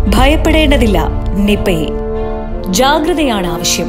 ഭയപ്പെടേണ്ടതില്ല നിപ്പയെ ജാഗ്രതയാണ് ആവശ്യം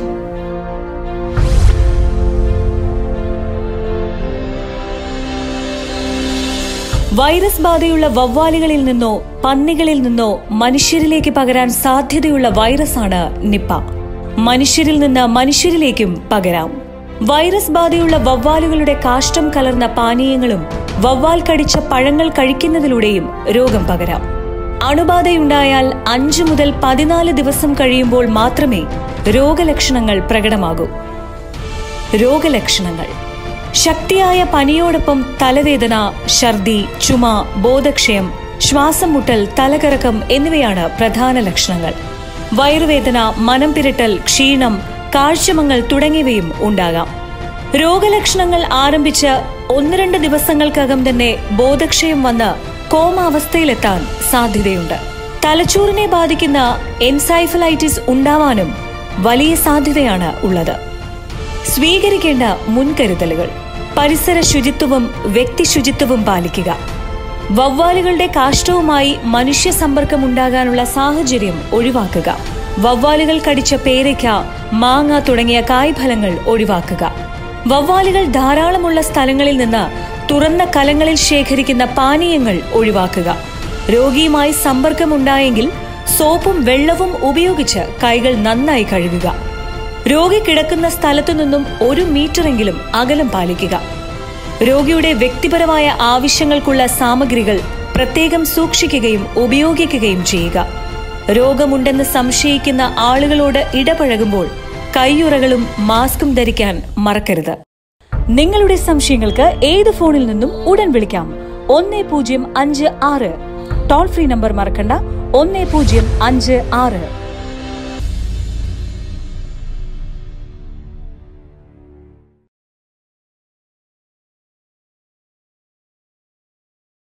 വൈറസ് ബാധയുള്ള വവ്വാലുകളിൽ നിന്നോ പന്നികളിൽ നിന്നോ മനുഷ്യരിലേക്ക് പകരാൻ സാധ്യതയുള്ള വൈറസാണ് നിപ്പ മനുഷ്യരിൽ നിന്ന് മനുഷ്യരിലേക്കും പകരാം വൈറസ് ബാധയുള്ള വവ്വാലുകളുടെ കാഷ്ടം കലർന്ന പാനീയങ്ങളും വവ്വാൽ കടിച്ച പഴങ്ങൾ കഴിക്കുന്നതിലൂടെയും രോഗം പകരാം അണുബാധയുണ്ടായാൽ അഞ്ചു മുതൽ പതിനാല് ദിവസം കഴിയുമ്പോൾ മാത്രമേ രോഗലക്ഷണങ്ങൾ പ്രകടമാകൂ രോഗലക്ഷണങ്ങൾ ശക്തിയായ പനിയോടൊപ്പം തലവേദന ഛർദി ചുമ ബോധക്ഷയം ശ്വാസം മുട്ടൽ തലകറക്കം എന്നിവയാണ് പ്രധാന ലക്ഷണങ്ങൾ വയറുവേദന മനം പിരട്ടൽ ക്ഷീണം കാഴ്ചമങ്ങൾ തുടങ്ങിയവയും ഉണ്ടാകാം രോഗലക്ഷണങ്ങൾ ആരംഭിച്ച് ഒന്ന് രണ്ട് ദിവസങ്ങൾക്കകം തന്നെ ബോധക്ഷയം വന്ന് കോമാവസ്ഥയിലെത്താൻ സാധ്യതയുണ്ട് തലച്ചോറിനെ ബാധിക്കുന്ന എൻസൈഫലൈറ്റിസ് ഉണ്ടാവാനും വലിയ സാധ്യതയാണ് ഉള്ളത് സ്വീകരിക്കേണ്ട മുൻകരുതലുകൾ പരിസര ശുചിത്വവും വ്യക്തി ശുചിത്വവും പാലിക്കുക വവ്വാലുകളുടെ കാഷ്ടവുമായി മനുഷ്യ സമ്പർക്കം ഉണ്ടാകാനുള്ള സാഹചര്യം ഒഴിവാക്കുക വവ്വാലുകൾ കടിച്ച പേരയ്ക്ക മാങ്ങ തുടങ്ങിയ കായ്ഫലങ്ങൾ ഒഴിവാക്കുക വവ്വാലുകൾ ധാരാളമുള്ള സ്ഥലങ്ങളിൽ നിന്ന് തുറന്ന കലങ്ങളിൽ ശേഖരിക്കുന്ന പാനീയങ്ങൾ ഒഴിവാക്കുക രോഗിയുമായി സമ്പർക്കമുണ്ടായെങ്കിൽ സോപ്പും വെള്ളവും ഉപയോഗിച്ച് കൈകൾ നന്നായി കഴുകുക രോഗി കിടക്കുന്ന സ്ഥലത്തു നിന്നും ഒരു മീറ്ററെങ്കിലും അകലം പാലിക്കുക രോഗിയുടെ വ്യക്തിപരമായ ആവശ്യങ്ങൾക്കുള്ള സാമഗ്രികൾ പ്രത്യേകം സൂക്ഷിക്കുകയും ഉപയോഗിക്കുകയും ചെയ്യുക രോഗമുണ്ടെന്ന് സംശയിക്കുന്ന ആളുകളോട് ഇടപഴകുമ്പോൾ കൈയുറകളും മാസ്കും ധരിക്കാൻ മറക്കരുത് നിങ്ങളുടെ സംശയങ്ങൾക്ക് ഏത് ഫോണിൽ നിന്നും ഉടൻ വിളിക്കാം ഒന്ന് പൂജ്യം അഞ്ച് ആറ് ടോൾ ഫ്രീ നമ്പർ മറക്കണ്ട ഒന്ന് പൂജ്യം അഞ്ച് ആറ്